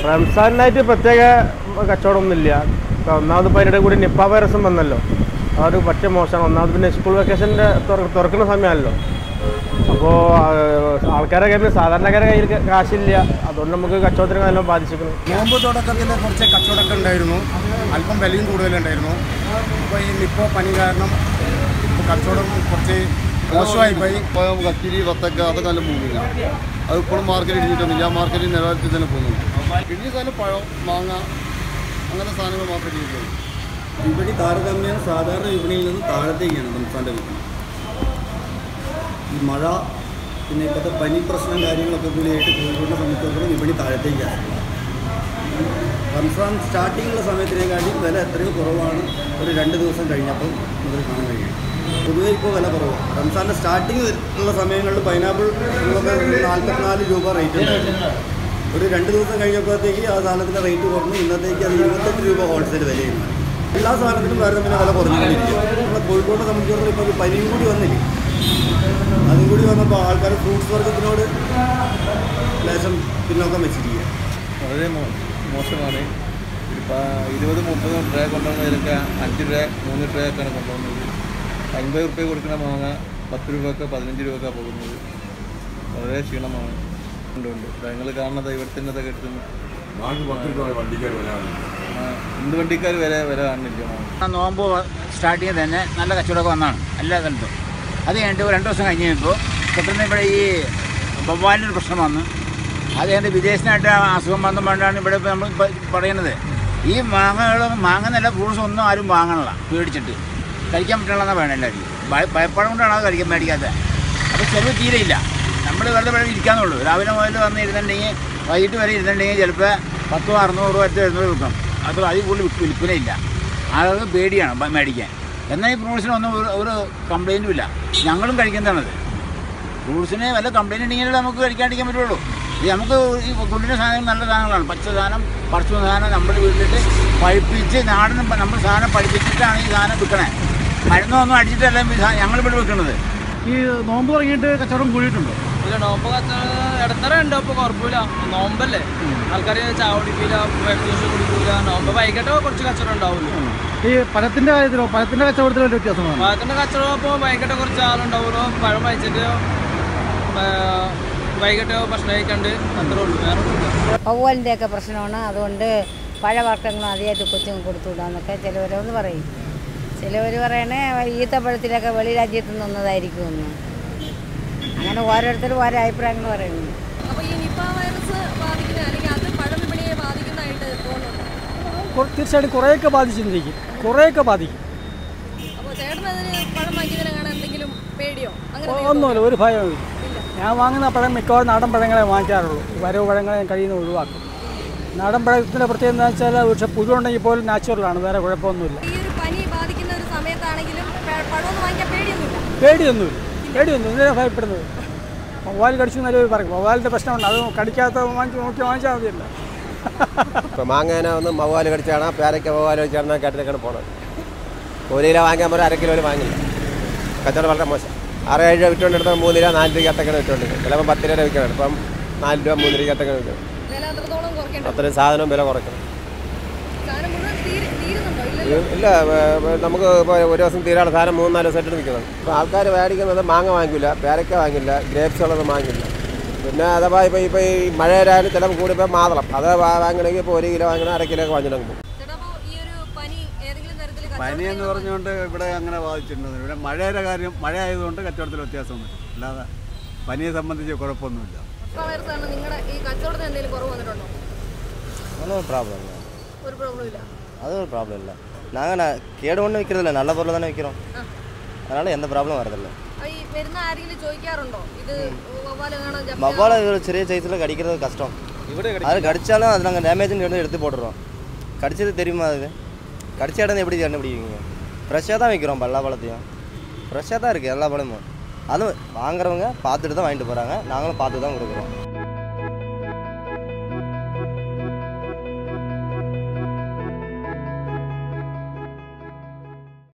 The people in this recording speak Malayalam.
റംസാനായിട്ട് പ്രത്യേക കച്ചവടമൊന്നുമില്ല ഇപ്പൊ ഒന്നാമത് ഇപ്പോൾ അതിൻ്റെ കൂടി നിപ്പ വൈറസും വന്നല്ലോ ആ ഒരു പറ്റ മോശമാണ് ഒന്നാമത് പിന്നെ സ്കൂൾ വെക്കേഷൻ്റെ തുറക്കുന്ന സമയമല്ലോ അപ്പോൾ ആൾക്കാരുടെ കയ്യിൽ സാധാരണക്കാരുടെ കയ്യിൽ ക- കാശില്ല അതുകൊണ്ട് നമുക്ക് കച്ചവടത്തിന് നല്ല ബാധിച്ചിരിക്കുന്നു നോമ്പ് തുടക്കത്തിൽ കുറച്ച് കച്ചവടമൊക്കെ ഉണ്ടായിരുന്നു അല്പം വിലയും കൂടുതലുണ്ടായിരുന്നു ഇപ്പോൾ ഈ നിപ്പോ പനി കാരണം ഇപ്പൊ കച്ചവടം കുറച്ച് മോശമായി പോയി ഇപ്പോൾ കക്കിരി വത്തക്ക അതൊക്കെ നല്ല മൂവിങ്ങാണ് അത് ഇപ്പോഴും മാർക്കറ്റ് ഇടിഞ്ഞിട്ടൊന്നുമില്ല ആ മാർക്കറ്റ് നിലവാരത്തിൽ തന്നെ പോകുന്നുണ്ട് ഇടിഞ്ഞ സാധനം പഴം മാങ്ങ അങ്ങനത്തെ സാധനങ്ങൾ മാർക്കറ്റ് ഇരിക്കുന്നത് വിപണി താരതമ്യേന സാധാരണ വിപണിയിൽ നിന്ന് താഴത്തേക്കാണ് സംസ്ഥാനത്തെ വിപണി ഈ മഴ പിന്നെ ഇപ്പോഴത്തെ പനി പ്രശ്നം കാര്യങ്ങളൊക്കെ കൂടിയായിട്ട് കോഴിക്കോടിനെ സംബന്ധിച്ചിടത്തോളം വിപണി താഴത്തേക്കാണ് റംസാൻ സ്റ്റാർട്ടിങ്ങുള്ള സമയത്തിനേക്കാളും വില എത്രയോ കുറവാണ് ഒരു രണ്ട് ദിവസം കഴിഞ്ഞപ്പോൾ മുതൽ കാണാൻ കഴിയും പൊതുവേ ഇപ്പോൾ വില കുറവാണ് റംസാൻ്റെ സ്റ്റാർട്ടിങ് ഉള്ള സമയങ്ങളിൽ പൈനാപ്പിൾ നാൽപ്പത്തിനാല് രൂപ റേറ്റ് ഉണ്ടായിരുന്നു ഒരു രണ്ട് ദിവസം കഴിഞ്ഞപ്പോഴത്തേക്ക് ആ സാധനത്തിൻ്റെ റേറ്റ് കുറഞ്ഞു ഇന്നത്തേക്ക് അത് ഇരുപത്തെട്ട് രൂപ ഹോൾസെയിൽ വിലയുണ്ട് എല്ലാ സാധനത്തിനും താരതമ്യേന വില കുറഞ്ഞുകൊണ്ടിരിക്കും നമ്മുടെ കോഴിക്കോടിനെ സംബന്ധിച്ചിടത്തോളം ഇപ്പോൾ ഒരു പനിയും കൂടി വന്നില്ലേ അതും കൂടി വന്നപ്പോൾ ആൾക്കാർ ഫ്രൂട്ട്സ് വർഗത്തിനോട് ലേശം പിന്നോക്കം വെച്ചിരിക്കുക വളരെ മോ- മോശമാണ് ഇപ്പം ഇരുപത് മുപ്പത് ട്രേ കൊണ്ടുവന്നതിലൊക്കെ അഞ്ച് ട്രേ മൂന്ന് ട്രേ ഒക്കെയാണ് കൊണ്ടുവന്നത് അൻപത് റുപ്യ കൊടുക്കുന്ന മാങ്ങ പത്ത് രൂപക്ക് പതിനഞ്ച് രൂപക്കാണ് പോകുന്നത് വളരെ ക്ഷീണമാണ് ഉണ്ട് ഉണ്ട് ഞങ്ങൾ കാണുന്നത് ഇവിടെ തന്നെ ഇതൊക്കെ എടുത്തുന്നു ആ, എന്ത് വണ്ടിക്കാർ വരെ വരെ കാണുന്നില്ല മാങ്ങ ആ നോമ്പ് സ്റ്റാർട്ടിങ് തന്നെ നല്ല കച്ചവടമൊക്കെ വന്നതാണ് എല്ലാ സ്ഥലത്തും അത് കഴിഞ്ഞിട്ട് ഒരു രണ്ട് ദിവസം കഴിഞ്ഞ് കഴിയുമ്പോൾ പെട്ടെന്ന് ഇവിടെ ഈ വവ്വാലിൻ്റെ ഒരു പ്രശ്നം വന്നു അത് കഴിഞ്ഞിട്ട് വിദേശനായിട്ട് ആ അസുഖം വന്നു കൊണ്ടാണ് ഇവിടെ ഇപ്പോൾ നമ്മൾ ഇപ്പം പറയുന്നത് ഈ മാങ്ങകൾ മാങ്ങ നല്ല ഫ്രൂട്ട്സ് ഒന്നും ആരും വാങ്ങണില്ല പേടിച്ചിട്ട് കഴിക്കാൻ പറ്റണമെന്നാണ് വേണം എല്ലാവരും ഭയ- ഭയപ്പാട് കൊണ്ടാണ് അത് കഴിക്കാൻ മേടിക്കാത്തത് അപ്പോൾ ചിലവ് തീരെയില്ല നമ്മൾ വെറുതെ ഇവിടെ ഇരിക്കാന്നുള്ളൂ രാവിലെ മുതൽ വന്ന് ഇരുന്നുണ്ടെങ്കിൽ വൈകിട്ട് വരെ ഇരുന്നുണ്ടെങ്കിൽ ചിലപ്പോൾ പത്തോ അറുന്നൂറ് പത്തോ എഴുന്നൂറ് കിട്ടും അത് അതിൽ കൂടുതൽ വിൽപ്പ- വിൽപ്പനയില്ല ആളുകൾക്ക് പേടിയാണ് ബ- മേടിക്കാൻ എന്നാൽ ഈ ഫ്രൂട്ട്സിനൊന്നും ഒരു ഒരു കംപ്ലൈൻറ്റും ഇല്ല ഞങ്ങളും കഴിക്കുന്നതാണത് ഫ്രൂട്ട്സിന് വല്ല കംപ്ലൈൻറ്റ് ഉണ്ടെങ്കിലേ നമുക്ക് കഴിക്കാണ്ടിരിക്കാൻ പറ്റുള്ളൂ ഇത് നമുക്ക് ഈ കൊണ്ടിൻ്റെ സാധനങ്ങൾ നല്ല സാധനങ്ങളാണ് പച്ച സാധനം പറിച്ചു സാധനം നമ്മുടെ വീട്ടിലിട്ട് പഴിപ്പിച്ച് നാടൻ പ- നമ്മൾ സാധനം പഠിപ്പിച്ചിട്ടാണ് ഈ സാധനം വിൽക്കണേ മരുന്നൊന്നും അടിച്ചിട്ടല്ല ഈ സാ- ഞങ്ങളിവിടെ വിൽക്കുന്നത് ഈ നോമ്പ് തുടങ്ങിയിട്ട് കച്ചവടം കൂടിയിട്ടുണ്ടോ ഇല്ല നോമ്പ് ഇടത്തറ ഉണ്ട് അപ്പൊ കുഴപ്പമില്ല നോമ്പല്ലേ ആൾക്കാർ ചായ കുടിക്കില്ല ജ്യൂസ് കുടിക്കില്ല നോമ്പ് വൈകിട്ട് കുറച്ച് കച്ചവടം ഉണ്ടാവില്ല ഈ പഴത്തിന്റെ കാര്യത്തിലോ പഴത്തിന്റെ കച്ചവടത്തിലോ വലിയ വ്യത്യാസമാണ് ഭാഗത്തിന്റെ കച്ചവടം അപ്പോൾ വൈകിട്ട് കുറച്ച് ആളുണ്ടാവുമല്ലോ പഴം കഴിച്ചിട്ട് വൈകിട്ട് ഭക്ഷണം കഴിക്കാണ്ട് അത്രേ ഉള്ളൂ വേറെ ഒന്നുമില്ല പൗവലിൻ്റെ ഒക്കെ പ്രശ്നമാണ് അതുകൊണ്ട് പഴവർഗ്ഗങ്ങളും അധികമായിട്ട് കൊച്ചുങ്ങൾ കൊടുത്തുവിടാന്നൊക്കെ ചിലവരൊന്ന് പറയും ചിലവർ പറയണേ ഈത്തപ്പഴത്തിലൊക്കെ വെളി രാജ്യത്ത് നിന്ന് വന്നതായിരിക്കുമെന്ന് അങ്ങനെ ഓരോരുത്തരും ഓരോ അഭിപ്രായങ്ങൾ പറയുന്നു അപ്പോൾ ഈ നിപ്പ വൈറസ് ബാധിക്കുന്ന അല്ലെങ്കിൽ അത് പഴം വിപണിയെ ബാധിക്കുന്നതായിട്ട് തോന്നുന്നുണ്ട് തീർച്ചയായിട്ടും കുറേയൊക്കെ ബാധിച്ചിരിക്കും കുറേയൊക്കെ ബാധിക്കും അപ്പോൾ ചേട്ടൻ അതിന് പഴം വാങ്ങിയതിനെ കാണാൻ എന്തെങ്കിലും പേടിയോ അങ്ങനെ ഒ- ഒന്നുമില്ല ഒരു ഭയവും ഞാൻ വാങ്ങുന്ന പഴം മിക്കവാറും നാടൻ പഴങ്ങളെ വാങ്ങിക്കാറുള്ളൂ ഈ വരവ് പഴങ്ങളെ ഞാൻ കഴിയുന്ന ഒഴിവാക്കും നാടൻ പഴത്തിൻ്റെ പ്രത്യേകത എന്താ വെച്ചാൽ പക്ഷേ പുഴു ഉണ്ടെങ്കിൽ പോലും നാച്ചുറലാണ് വേറെ കുഴപ്പമൊന്നുമില്ല ഈ ഒരു പനി ബാധിക്കുന്ന ഒരു സമയത്താണെങ്കിലും പ- പഴമൊന്നും വാങ്ങിക്കാൻ പേടിയൊന്നുമില്ല പേടിയൊന്നുമില്ല പേടിയൊന്നും എന്തിനാണ് ഭയപ്പെടുന്നത് വവ്വാൽ കടിച്ചു എന്നൊരു പറയും വവ്വാലിൻ്റെ പ്രശ്നമുണ്ട് അത് കടിക്കാത്ത വാങ്ങിച്ച് നോക്കി വാങ്ങിച്ചാൽ മതിയല്ല ഇപ്പോൾ മാങ്ങേന ഒന്ന് മവ്വാല് കടിച്ചാണ് പേരയ്ക്ക മവ്വാല് വെച്ചാണ് കേട്ടിലേക്കാണ് പോണത് ഒരു കിലോ വാങ്ങിക്കാൻ പോലും അര കിലോ വാങ്ങില്ല കച്ചവടം വളരെ മോശം ആറ് ഏഴ് രൂപ വിറ്റുകൊണ്ടെടുത്ത മൂന്ന് രൂപ നാല് രൂപയ്ക്കത്തൊക്കെയാണ് വിറ്റുകൊണ്ടിരിക്കുന്നത് ചിലപ്പോൾ പത്ത് രൂപ വിൽക്കണം ഇപ്പം നാല് രൂപ മൂന്ന് രൂപയ്ക്കത്തൊക്കെയാണ് വിൽക്കുന്നത് വില അത്രത്തോളം കുറയ്ക്കേണ്ട അത്രയും സാധനവും വില കുറയ്ക്കണം സാധനം മുഴുവൻ തീരെ തീരുന്നുണ്ടോ ഇല്ല ഇത് ഇല്ല ഏ, ഏ, നമുക്ക് ഇപ്പോൾ ഒരു ദിവസം തീരാനുള്ള സാധനം മൂന്ന് നാല് ദിവസമായിട്ട് നിൽക്കുന്നത് ഇപ്പോൾ ആൾക്കാർ മേടിക്കുന്നത് മാങ്ങ വാങ്ങിക്കില്ല പേരയ്ക്ക വാങ്ങില്ല ഗ്രേപ്സ് ഉള്ളത് വാങ്ങില്ല പിന്നെ അഥവാ ഇപ്പോൾ ഇപ്പോൾ ഈ മഴയിലായാലും ചിലപ്പോൾ കൂടിപ്പോൾ മാതളം അത് വാ- വാങ്ങണമെങ്കിൽ ഇപ്പോൾ ഒരു കിലോ വാങ്ങണം അര കിലോ ഒക്കെ വാങ്ങിച്ചിട്ടുണ്ടെങ്കിൽ പോകും ചേട്ടാ അപ്പോൾ ഈ ഒരു പനി ഏതെങ്കിലും തരത്തിൽ പനി എന്ന് പറഞ്ഞുകൊണ്ട് ഇവിടെ അങ്ങനെ ബാധിച്ചിട്ടുണ്ട് ഇവിടെ മഴയുടെ കാര്യം മഴ ആയതുകൊണ്ട് കച്ചവടത്തിൽ വ്യത്യാസമൊന്നും അല്ലാതെ പനിയെ സംബന്ധിച്ച് കുഴപ്പമൊന്നുമില്ല നിപ്പ വൈറസ് കാരണം നിങ്ങളുടെ ഈ കച്ചവടത്തിന് എന്തെങ്കിലും കുറവ് വന്നിട്ടുണ്ടോ ஒன்றும் ப்ராப்ளம் இல்லை ഒരു പ്രോബ്ലം ഇല്ല அது ஒரு ப்ராப்ளம் இல்லை நாங்கள் நான் கேடு ஒன்றும் விற்கிறதில்ல நல்ல பொருள் தானே விற்கிறோம் அதனால் எந்த ப்ராப்ளம் வரதில்லை ആ, ഈ വരുന്ന ആരെങ്കിലും ചോദിക്കാറുണ്ടോ ഇത് വവ്വാല് കാണാൻ ജപ്പ- வவ்வாலை ஒரு சிறிய சைஸில் கடிக்கிறது கஷ்டம் அது கடிச்சாலும் அது நாங்கள் டேமேஜ்னு எடுத்து எடுத்து போட்டுடுறோம் கடிச்சது தெரியுமா அது கடிச்ச இடம் எப்படி கண்டுபிடிக்குங்க ஃப்ரெஷ்ஷாக தான் விற்கிறோம் எல்லா பழத்தையும் ஃப்ரெஷ்ஷாக தான் இருக்குது எல்லா பழமும் அதுவும் வாங்குறவங்க பார்த்துட்டு தான் வாங்கிட்டு போகிறாங்க நாங்களும் பார்த்து தான் கொடுக்குறோம்